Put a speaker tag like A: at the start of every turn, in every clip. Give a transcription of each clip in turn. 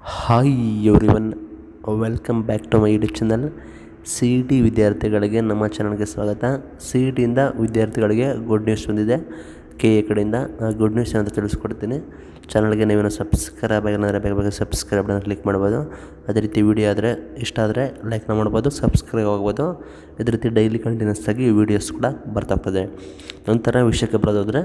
A: hi everyone welcome back to my YouTube channel C E T ವಿದ್ಯಾರ್ಥಿಗಳಿಗೆ ನಮ್ಮ ಚಾನಲ್ಗೆ ಸ್ವಾಗತ ಸಿ ಇ ಟಿಯಿಂದ ವಿದ್ಯಾರ್ಥಿಗಳಿಗೆ ಗುಡ್ ನ್ಯೂಸ್ ಬಂದಿದೆ ಕೆ ಎ ಕಡೆಯಿಂದ ಆ ಗುಡ್ ನ್ಯೂಸ್ ಅಂತ ತಿಳಿಸ್ಕೊಡ್ತೀನಿ ಚಾನಲ್ಗೆ ನೀವೇನು ಸಬ್ಸ್ಕ್ರೈಬ್ ಆಗಿಲ್ಲ ಬೇಗ ಬೇಗ ಸಬ್ಸ್ಕ್ರೈಬ್ ಬಟನ್ ಕ್ಲಿಕ್ ಮಾಡ್ಬೋದು ಅದೇ ರೀತಿ ವಿಡಿಯೋ ಆದರೆ ಇಷ್ಟ ಆದರೆ ಲೈಕ್ನ ಮಾಡ್ಬೋದು ಸಬ್ಸ್ಕ್ರೈಬ್ ಆಗ್ಬೋದು ಇದೇ ರೀತಿ ಡೈಲಿ ಕಂಟಿನ್ಯೂಸ್ ಆಗಿ ವೀಡಿಯೋಸ್ ಕೂಡ ಬರ್ತಾ ಹೋಗ್ತದೆ ನಂತರ ವಿಷಯಕ್ಕೆ ಬರೋದಾದರೆ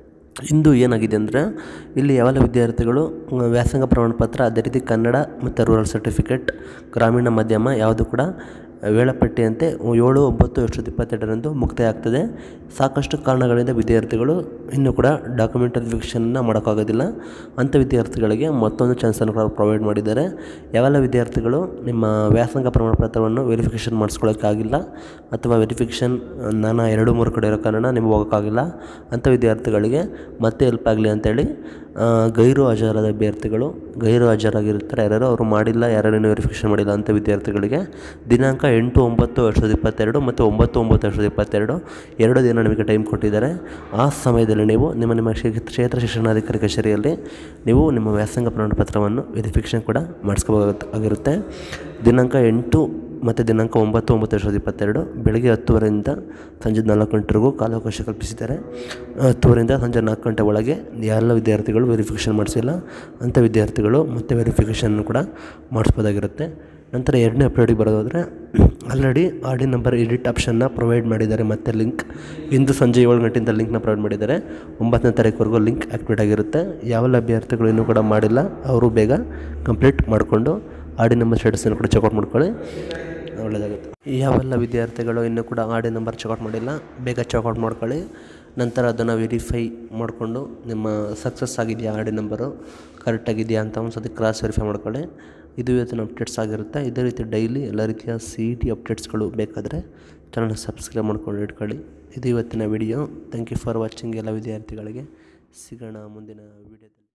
A: ಇಂದು ಏನಾಗಿದೆ ಅಂದರೆ ಇಲ್ಲಿ ಯಾವೆಲ್ಲ ವಿದ್ಯಾರ್ಥಿಗಳು ಆ, ವ್ಯಾಸಂಗ ಪ್ರಮಾಣಪತ್ರ ಅದೇ ರೀತಿ ಕನ್ನಡ ಮತ್ತು ರೂರಲ್ ಸರ್ಟಿಫಿಕೇಟ್ ಗ್ರಾಮೀಣ ಮಾಧ್ಯಮ ಯಾವುದು ಕೂಡ ವೇಳಾಪಟ್ಟಿಯಂತೆ ಏಳು ಒಂಬತ್ತು ಎರಡು ಸಾವಿರದ ಇಪ್ಪತ್ತೆರಡರಂದು ಮುಕ್ತಾಯ ಆಗ್ತದೆ ಸಾಕಷ್ಟು ಕಾರಣಗಳಿಂದ ವಿದ್ಯಾರ್ಥಿಗಳು ಇನ್ನೂ ಕೂಡ ಡಾಕ್ಯುಮೆಂಟ್ ವೆರಿಫಿಕೇಷನ್ನ ಮಾಡೋಕ್ಕಾಗೋದಿಲ್ಲ ಅಂಥ ವಿದ್ಯಾರ್ಥಿಗಳಿಗೆ ಮತ್ತೊಂದು ಚಾನ್ಸನ್ನು ಕೂಡ ಪ್ರೊವೈಡ್ ಮಾಡಿದ್ದಾರೆ ಯಾವೆಲ್ಲ ವಿದ್ಯಾರ್ಥಿಗಳು ನಿಮ್ಮ ವ್ಯಾಸಂಗ ಪ್ರಮಾಣಪತ್ರವನ್ನು ವೆರಿಫಿಕೇಷನ್ ಮಾಡಿಸ್ಕೊಳ್ಳೋಕ್ಕಾಗಿಲ್ಲ ಅಥವಾ ವೆರಿಫಿಕೇಷನ್ ನಾನು ಎರಡು ಮೂರು ಕಡೆ ಇರೋ ಕಾರಣ ನಿಮ್ಗೆ ಹೋಗೋಕ್ಕಾಗಿಲ್ಲ ಅಂಥ ವಿದ್ಯಾರ್ಥಿಗಳಿಗೆ ಮತ್ತೆ ಹೆಲ್ಪ್ ಆಗಲಿ ಅಂತೇಳಿ ಆ, ಗೈರು ಹಾಜರಾದ ಅಭ್ಯರ್ಥಿಗಳು ಗೈರು ಹಾಜರಾಗಿರ್ತಾರೆ ಯಾರ್ಯಾರು ಅವರು ಮಾಡಿಲ್ಲ ಯಾರ್ಯಾರೇನು ವೆರಿಫಿಕೇಷನ್ ಮಾಡಿಲ್ಲ ಅಂಥ ವಿದ್ಯಾರ್ಥಿಗಳಿಗೆ ದಿನಾಂಕ ಎಂಟು ಒಂಬತ್ತು ಎರಡು ಸಾವಿರದ ಇಪ್ಪತ್ತೆರಡು ಮತ್ತು ಒಂಬತ್ತು ಒಂಬತ್ತು ಎರಡು ಸಾವಿರದ ಇಪ್ಪತ್ತೆರಡು ಎರಡು ದಿನ ನಿಮಗೆ ಟೈಮ್ ಕೊಟ್ಟಿದ್ದಾರೆ ಆ ಸಮಯದಲ್ಲಿ ನೀವು ನಿಮ್ಮ ನಿಮ್ಮ ಕ್ಷೇ- ಕ್ಷೇತ್ರ ಶಿಕ್ಷಣಾಧಿಕಾರಿ ಕಚೇರಿಯಲ್ಲಿ ನೀವು ನಿಮ್ಮ ವ್ಯಾಸಂಗ ಪ್ರಮಾಣಪತ್ರವನ್ನು ವೆರಿಫಿಕೇಷನ್ ಕೂಡ ಮಾಡಿಸ್ಕೋಬೇಕಾಗಿರುತ್ತೆ ದಿನಾಂಕ ಎಂಟು ಮತ್ತು ದಿನಾಂಕ ಒಂಬತ್ತು ಒಂಬತ್ತು ಎರಡು ಸಾವಿರದ ಇಪ್ಪತ್ತೆರಡು ಬೆಳಗ್ಗೆ ಹತ್ತುವರೆಯಿಂದ ಸಂಜೆ ನಾಲ್ಕು ಗಂಟೆವರೆಗೂ ಕಾಲಾವಕಾಶ ಕಲ್ಪಿಸಿದ್ದಾರೆ ಹತ್ತುವರೆಯಿಂದ ಸಂಜೆ ನಾಲ್ಕು ಗಂಟೆ ಒಳಗೆ ಎಲ್ಲ ವಿದ್ಯಾರ್ಥಿಗಳು ವೆರಿಫಿಕೇಷನ್ ಮಾಡಿಸಿಲ್ಲ ಅಂಥ ವಿದ್ಯಾರ್ಥಿಗಳು ಮತ್ತೆ ವೆರಿಫಿಕೇಷನ್ ಕೂಡ ಮಾಡಿಸ್ಬೋದಾಗಿರುತ್ತೆ ನಂತರ ಎರಡನೇ ಅಪ್ಡೇಟಿಗೆ ಬರೋದಾದರೆ already R D number edit ಆಪ್ಷನ್ನ ಪ್ರೊವೈಡ್ ಮಾಡಿದ್ದಾರೆ ಮತ್ತೆ ಲಿಂಕ್ ಇಂದು ಸಂಜೆ ಏಳು ಗಂಟೆಯಿಂದ ಲಿಂಕ್ನ ಪ್ರೊವೈಡ್ ಮಾಡಿದ್ದಾರೆ ಒಂಬತ್ತನೇ ತಾರೀಕುವರೆಗೂ ಲಿಂಕ್ ಆ್ಯಕ್ಟಿವೇಟ್ ಆಗಿರುತ್ತೆ ಯಾವೆಲ್ಲ ಅಭ್ಯರ್ಥಿಗಳು ಇನ್ನೂ ಕೂಡ ಮಾಡಿಲ್ಲ ಅವರು ಬೇಗ ಕಂಪ್ಲೀಟ್ ಮಾಡಿಕೊಂಡು ಆರ್ ಡಿ ನಂಬರ್ ಸ್ಟೇಟಸನ್ನು ಕೂಡ ಚೆಕ್ಔಟ್ ಮಾಡ್ಕೊಳ್ಳಿ ಒಳ್ಳೆಯದಾಗುತ್ತೆ ಯಾವೆಲ್ಲ ವಿದ್ಯಾರ್ಥಿಗಳು ಇನ್ನೂ ಕೂಡ ಆರ್ ಡಿ ನಂಬರ್ ಚೆಕ್ಔಟ್ ಮಾಡಿಲ್ಲ ಬೇಗ ಚೆಕ್ಔಟ್ ಮಾಡ್ಕೊಳ್ಳಿ ನಂತರ ಅದನ್ನು ವೆರಿಫೈ ಮಾಡಿಕೊಂಡು ನಿಮ್ಮ ಸಕ್ಸಸ್ ಆಗಿದೆಯಾ ಆರ್ ಡಿ ನಂಬರು ಕರೆಕ್ಟಾಗಿದೆಯಾ ಅಂತ ಒಂದು ಸತಿ ಕ್ರಾಸ್ ವೆರಿಫೈ ಮಾಡ್ಕೊಳ್ಳಿ ಇದು ಇವತ್ತಿನ ಅಪ್ಡೇಟ್ಸ್ ಆಗಿರುತ್ತೆ ಇದೇ ರೀತಿ ಡೈಲಿ ಎಲ್ಲ ರೀತಿಯ ಸಿ ಇ ಟಿ ಅಪ್ಡೇಟ್ಸ್ಗಳು ಬೇಕಾದರೆ ಚಾನಲ್ ಸಬ್ಸ್ಕ್ರೈಬ್ ಮಾಡ್ಕೊಂಡು ಇಟ್ಕೊಳ್ಳಿ ಇದು ಇವತ್ತಿನ video thank you for watching ಎಲ್ಲ ವಿದ್ಯಾರ್ಥಿಗಳಿಗೆ ಸಿಗೋಣ ಮುಂದಿನ ವಿಡಿಯೋದಲ್ಲಿ